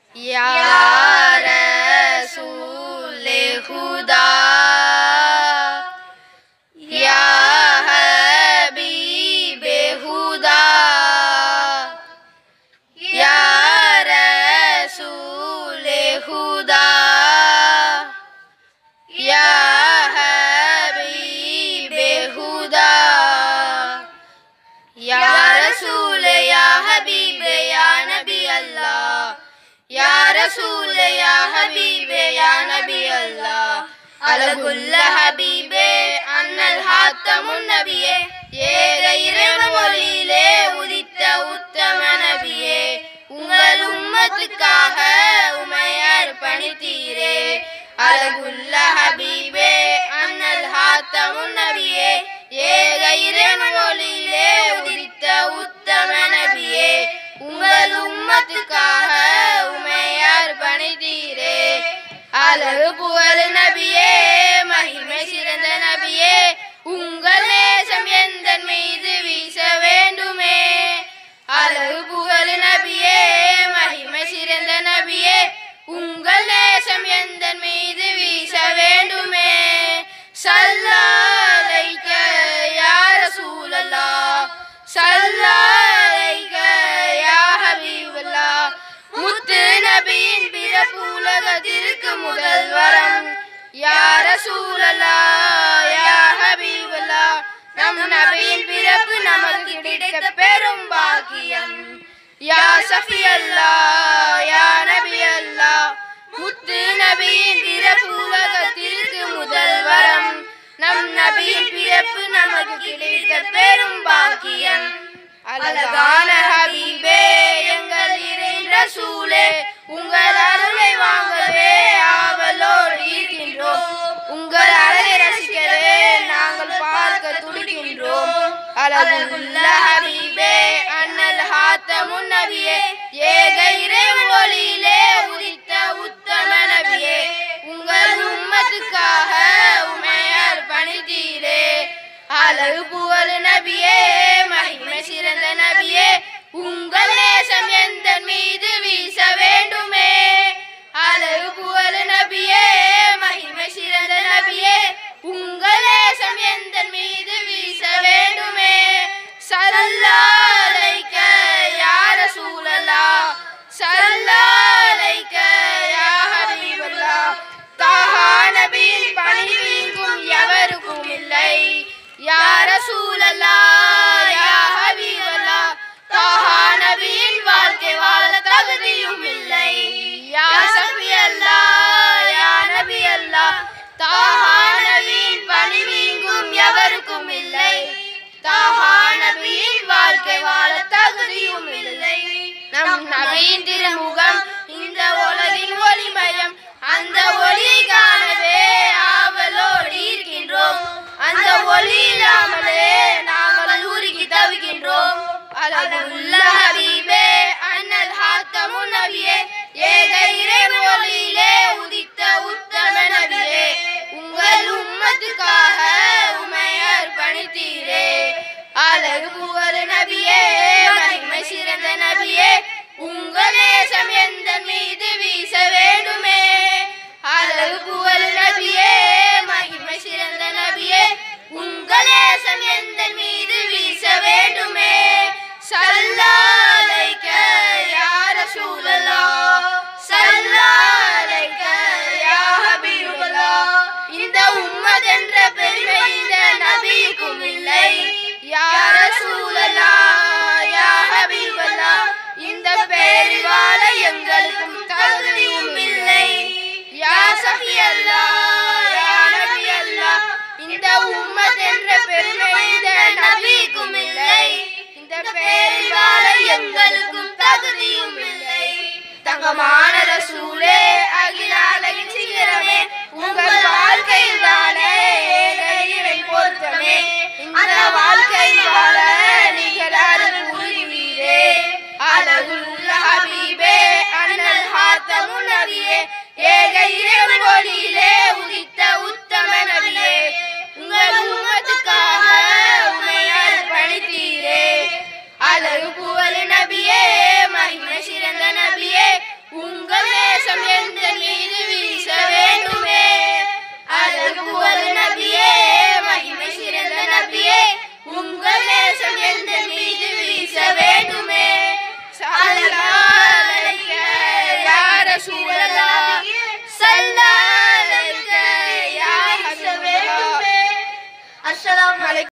या रसूल खुदा या हबीब खुदा या रसूल खुदा या हबीब खुदा या रसूल या हबीब या नबी अल्लाह या रसूल या हबीब या नबी अल्लाह அழகுள்ள ஹபீபே அண்ணல் ஹாத்தமுன் நபியே ஏக இறைவன் மொழியிலே உதித்த உத்தம நபியே உங்கள் உம்மத்துக்காக உமையார் பணித்தீரே அழகுள்ள ஹபீபே அண்ணல் ஹாத்தமுன் நபியே ஏக இறைவன் மொழியிலே உதித்த உத்தம நபியே உங்கள் உம்மத்துக்காக உமையார் பணித்தீரே அழகு புகழ் நபியே மகிமை சிறந்த நபியே உங்கள் நேசம் எந்த மீது வீச வேண்டுமே அழகு புகழ் நபியே மகிமை சிறந்த நபியே உங்கள் நேசம் எந்த மீது வீச வேண்டுமே சல்லாலைக்க யார சூழல்லா சல்லாலைக்க யா ஹபீபல்லா முத்து நபியின் பிறப்பு உலகத்திற்கு முதல் வரம் யார சூழலா யா ஹபீபல்லா நம் நபியின் பிறப்பு நமக்கு கிடைத்த பெரும் பாக்கியம் யா சஃபி அல்லா யா நபி அல்லா முத்து நபியின் பிறப்பு உலகத்திற்கு முதல் வரம் நம் நபியின் பிறப்பு நமக்கு கிடைத்த பெரும் பாக்கியம் அழகான ஹபீபே எங்கள் இறைந்த சூளே உங்கள் அருளை வாங்கவே ஆவலோடு இருக்கின்றோம் உங்கள் அழகை ரசிக்கவே நாங்கள் பார்க்க துடிக்கின்றோம் அழகுள்ள ஹபீபே அண்ணல் ஹாத்தமுன் நபியே ஏக இறை ஒளியிலே உதித்த உத்தம நபியே உங்கள் உம்மத்துக்காக உமையார் பணித்தீரே அழகு புகழ் நபியே மகிமை சிறந்த நபியே உங்கள் நேசம் எந்த மீது வீச வேண்டுமே அழகு புகழ் நபியே மகிமை சிறந்த நபியே உங்கள் நேசம் எந்த மீது வீச வேண்டுமே சல்லாலைக்க யார சூழலா சல்லாலைக்க யா ஹபீபல்லா தாஹா நபியின் பணி வீங்கும் எவருக்கும் இல்லை யார சூழலா யா ஹபீபல்லா தாஹா நபியின் வாழ்க்கை வாழ தகுதியும் இல்லை யா சபி அல்லா யா நபி அல்லா தாஹா நபியின் பணி வீங்கும் எவருக்கும் இல்லை தாஹா நபியின் வாழ்க்கை வாழ தகுதியும் இல்லை நம் நபியின் திருமுகம் இந்த உலகின் ஒளிமயம் அந்த ஒளி காணவே ஆவலோடு இருக்கின்றோம் அந்த ஒளி இல்லாமலே நாங்கள் ஊருகி தவிக்கின்றோம் அழகுள்ள ஹபீபே அண்ணல் ஹாத்தமு நபியே ஏக இறைவன் ஒளியிலே உதித்த உத்தம நபியே உங்கள் உம்மத்துக்காக உமையர் பணித்தீரே அழகு புகழ் நபியே மகிமை சிறந்த நபியே உங்கள் நேசம் எந்த மீது வீச வேண்டுமே அழகு புகழ் நபியே மகிமை சிறந்த நபியே உங்கள் நேசம் எந்த மீது வீச வேண்டுமே சல்லாலைக்க யார சூழலா சல்லாலைக்க யா ஹபீபல்லா இந்த உம்மத் என்ற பெருமை இந்த நபிக்கும் இல்லை யார சூழலா யா ஹபீபல்லா இந்த பெயரில் வாழ எங்களுக்கும் தகுதியும் இல்லை யா சஃபி அல்லா யா நபி அல்லா இந்த உம்மத் என்ற பெருமை இந்த நபிக்கும் இல்லை இந்த பெயரில் வாழ எங்களுக்கும் தகுதியும் இல்லை தங்கமான ரசூலே அகில அழகின் சிகரமே உங்கள் வாழ்க்கையில் வாழ ஏக இறை பொருத்தமே அந்த வாழ்க்கையில் வாழ நீங்கள் அருள் புரிவீரே அழகுள்ள ஹபீபே அண்ணல் ஹாத்தமு நபியே ஏக இறைவன் ஒளியிலே உதித்த உத்தம நபியே உங்கள் உம்மத்துக்காக உமையார் பணித்தீரே அழகு புகழ் நபியே மகிமை சிறந்த நபியே உங்கள் நபியே